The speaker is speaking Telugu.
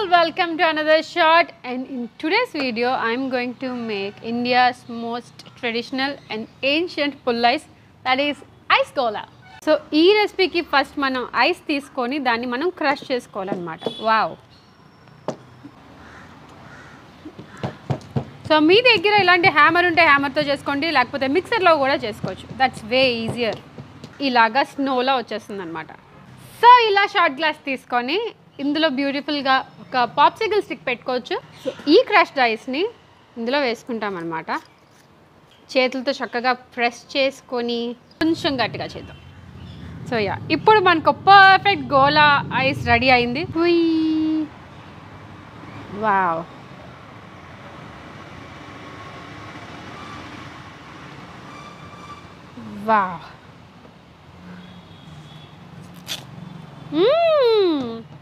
all, welcome to another shot and in today's video I'm going to make India's most traditional and ancient pull ice that is ice cola. So ఈ రెసిపీకి ఫస్ట్ మనం ఐస్ తీసుకొని దాన్ని మనం క్రష్ చేసుకోవాలన్నమాట వావ్ సో మీ దగ్గర ఇలాంటి హ్యామర్ ఉంటే హ్యామర్తో చేసుకోండి లేకపోతే మిక్సర్లో కూడా చేసుకోవచ్చు దట్స్ వే ఈజియర్ ఇలాగా స్నోలో వచ్చేస్తుంది అనమాట సో ఇలా షార్ట్ గ్లాస్ తీసుకొని ఇందులో బ్యూటిఫుల్గా ఒక పాప్సికల్ స్టిక్ పెట్టుకోవచ్చు సో ఈ క్రష్డ్ ఐస్ని ఇందులో వేసుకుంటాం అనమాట చేతులతో చక్కగా ప్రెస్ చేసుకొని కొంచెం గట్టిగా చేద్దాం సో యా ఇప్పుడు మనకు పర్ఫెక్ట్ గోలా ఐస్ రెడీ అయింది హుయ్ వావ్ వావ్ మ్మ్.